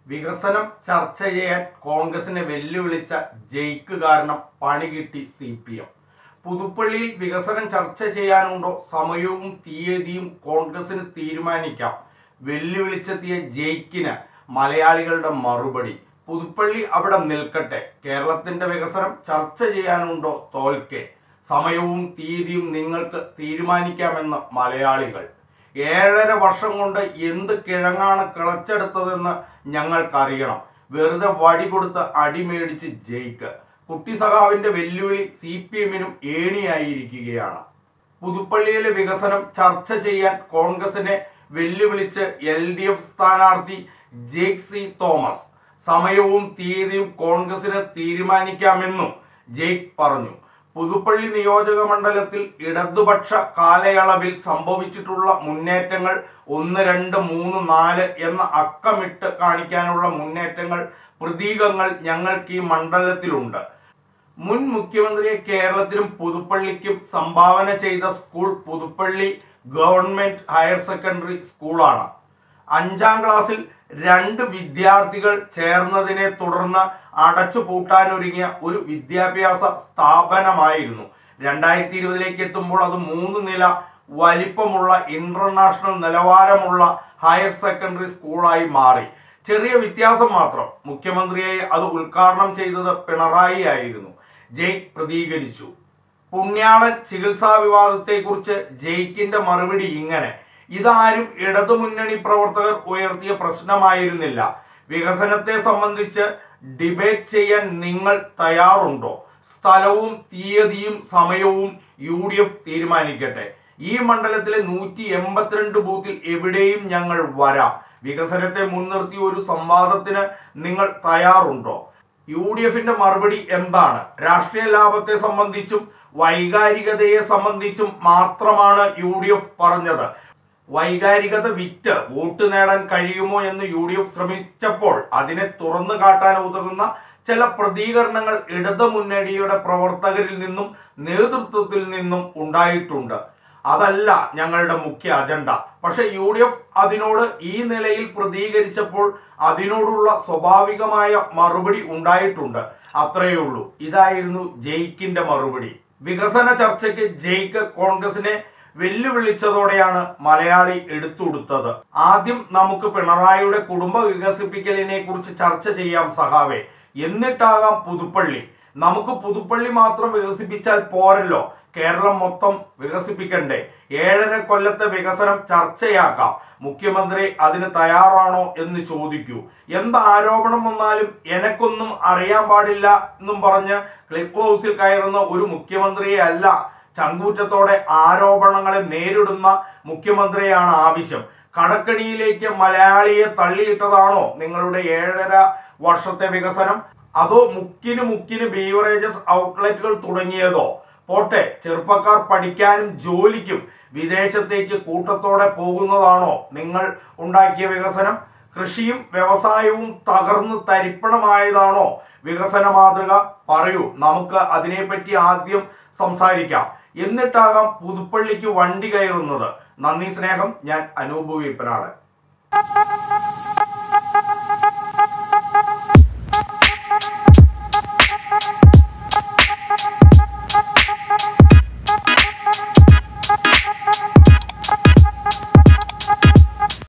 വികസനം ചർച്ച ചെയ്യാൻ കോൺഗ്രസിനെ വെല്ലുവിളിച്ച ജയിക്ക് കാരണം പണി കിട്ടി സി പി എം പുതുപ്പള്ളിയിൽ വികസനം ചർച്ച ചെയ്യാനുണ്ടോ സമയവും തീയതിയും കോൺഗ്രസിന് തീരുമാനിക്കാം വെല്ലുവിളിച്ചെത്തിയ ജയിക്കിന് മലയാളികളുടെ മറുപടി പുതുപ്പള്ളി അവിടെ നിൽക്കട്ടെ കേരളത്തിന്റെ വികസനം ചർച്ച ചെയ്യാനുണ്ടോ തോൽക്കെ സമയവും തീയതിയും നിങ്ങൾക്ക് തീരുമാനിക്കാമെന്ന് മലയാളികൾ ഏഴര വർഷം കൊണ്ട് എന്ത് കിഴങ്ങാണ് കിളച്ചെടുത്തതെന്ന് ഞങ്ങൾക്കറിയണം വെറുതെ വടി കൊടുത്ത് അടിമേടിച്ച് ജയിക്ക് കുട്ടി സഖാവിന്റെ വെല്ലുവിളി സി പി എമ്മിനും ഏണിയായിരിക്കുകയാണ് പുതുപ്പള്ളിയിലെ വികസനം ചർച്ച ചെയ്യാൻ കോൺഗ്രസിനെ വെല്ലുവിളിച്ച് എൽ ഡി എഫ് സ്ഥാനാർത്ഥി ജേക്ക് സി തോമസ് സമയവും തീയതിയും കോൺഗ്രസിന് തീരുമാനിക്കാമെന്നും ജേക്ക് പറഞ്ഞു പുതുപ്പള്ളി നിയോജക മണ്ഡലത്തിൽ ഇടതുപക്ഷ കാലയളവിൽ സംഭവിച്ചിട്ടുള്ള മുന്നേറ്റങ്ങൾ ഒന്ന് രണ്ട് മൂന്ന് നാല് എന്ന അക്കമിട്ട് കാണിക്കാനുള്ള മുന്നേറ്റങ്ങൾ പ്രതീകങ്ങൾ ഞങ്ങൾക്ക് ഈ മണ്ഡലത്തിലുണ്ട് മുൻ മുഖ്യമന്ത്രിയെ കേരളത്തിലും പുതുപ്പള്ളിക്കും സംഭാവന ചെയ്ത school Puthuppally government higher secondary സ്കൂളാണ് അഞ്ചാം ക്ലാസ്സിൽ രണ്ട് വിദ്യാർത്ഥികൾ ചേർന്നതിനെ തുടർന്ന് അടച്ചു പൂട്ടാനൊരുങ്ങിയ ഒരു വിദ്യാഭ്യാസ സ്ഥാപനമായിരുന്നു രണ്ടായിരത്തി ഇരുപതിലേക്ക് എത്തുമ്പോൾ അത് മൂന്ന് നില വലിപ്പമുള്ള ഇന്റർനാഷണൽ നിലവാരമുള്ള ഹയർ സെക്കൻഡറി സ്കൂളായി മാറി ചെറിയ വ്യത്യാസം മാത്രം മുഖ്യമന്ത്രിയെ അത് ഉദ്ഘാടനം ചെയ്തത് പിണറായി ആയിരുന്നു ജയ്ക്ക് പ്രതികരിച്ചു പുണ്യാളൻ ചികിത്സാ വിവാദത്തെക്കുറിച്ച് ജയിക്കിന്റെ മറുപടി ഇങ്ങനെ ഇതാരും ഇടതുമുന്നണി പ്രവർത്തകർ ഉയർത്തിയ പ്രശ്നമായിരുന്നില്ല വികസനത്തെ സംബന്ധിച്ച് ഡിബേറ്റ് ചെയ്യാൻ നിങ്ങൾ തയ്യാറുണ്ടോ സ്ഥലവും തീയതിയും സമയവും യു ഡി എഫ് തീരുമാനിക്കട്ടെ ഈ മണ്ഡലത്തിലെ നൂറ്റി എൺപത്തിരണ്ട് ബൂത്തിൽ എവിടെയും ഞങ്ങൾ വരാം വികസനത്തെ മുൻനിർത്തി ഒരു സംവാദത്തിന് നിങ്ങൾ തയ്യാറുണ്ടോ യു ഡി എഫിന്റെ മറുപടി എന്താണ് രാഷ്ട്രീയ ലാഭത്തെ സംബന്ധിച്ചും വൈകാരികതയെ സംബന്ധിച്ചും മാത്രമാണ് യു ഡി എഫ് പറഞ്ഞത് വൈകാരികത വിറ്റ് വോട്ട് നേടാൻ കഴിയുമോ എന്ന് യു ഡി എഫ് ശ്രമിച്ചപ്പോൾ അതിനെ തുറന്നു കാട്ടാൻ ഉതകുന്ന ചില പ്രതികരണങ്ങൾ ഇടതു മുന്നണിയുടെ പ്രവർത്തകരിൽ നിന്നും നേതൃത്വത്തിൽ നിന്നും ഉണ്ടായിട്ടുണ്ട് അതല്ല ഞങ്ങളുടെ മുഖ്യ അജണ്ട പക്ഷെ യു ഡി എഫ് അതിനോട് ഈ നിലയിൽ പ്രതികരിച്ചപ്പോൾ അതിനോടുള്ള സ്വാഭാവികമായ മറുപടി ഉണ്ടായിട്ടുണ്ട് അത്രയേ ഉള്ളൂ ഇതായിരുന്നു ജയിക്കിന്റെ മറുപടി വികസന ചർച്ചയ്ക്ക് ജയിക്ക് കോൺഗ്രസിനെ വെല്ലുവിളിച്ചതോടെയാണ് മലയാളി എടുത്തുകൊടുത്തത് ആദ്യം നമുക്ക് പിണറായിയുടെ കുടുംബ വികസിപ്പിക്കലിനെ കുറിച്ച് ചർച്ച ചെയ്യാം സഹാവേ എന്നിട്ടാകാം പുതുപ്പള്ളി നമുക്ക് പുതുപ്പള്ളി മാത്രം വികസിപ്പിച്ചാൽ പോരല്ലോ കേരളം മൊത്തം വികസിപ്പിക്കണ്ടേ ഏഴര കൊല്ലത്തെ വികസനം ചർച്ചയാക്കാം മുഖ്യമന്ത്രി അതിന് തയ്യാറാണോ എന്ന് ചോദിക്കൂ എന്ത് ആരോപണം വന്നാലും എനക്കൊന്നും അറിയാൻ പാടില്ല എന്നും പറഞ്ഞ് ക്ലിപ്പ് ഹൗസിൽ കയറുന്ന ഒരു മുഖ്യമന്ത്രിയെ അല്ല ചങ്കൂറ്റത്തോടെ ആരോപണങ്ങളെ നേരിടുന്ന മുഖ്യമന്ത്രിയാണ് ആവശ്യം കടക്കണിയിലേക്ക് മലയാളിയെ തള്ളിയിട്ടതാണോ നിങ്ങളുടെ ഏഴര വർഷത്തെ വികസനം അതോ മുക്കിന് മുക്കിന് ബീവറേജസ് ഔട്ട്ലെറ്റുകൾ തുടങ്ങിയതോ പോട്ടെ ചെറുപ്പക്കാർ പഠിക്കാനും ജോലിക്കും വിദേശത്തേക്ക് കൂട്ടത്തോടെ പോകുന്നതാണോ നിങ്ങൾ ഉണ്ടാക്കിയ വികസനം കൃഷിയും വ്യവസായവും തകർന്ന് തരിപ്പണമായതാണോ വികസന മാതൃക പറയൂ നമുക്ക് അതിനെപ്പറ്റി ആദ്യം സംസാരിക്കാം എന്നിട്ടാകാം പുതുപ്പള്ളിക്ക് വണ്ടി കയറുന്നത് നന്ദി സ്നേഹം ഞാൻ അനൂപ് വിപ്പനാട്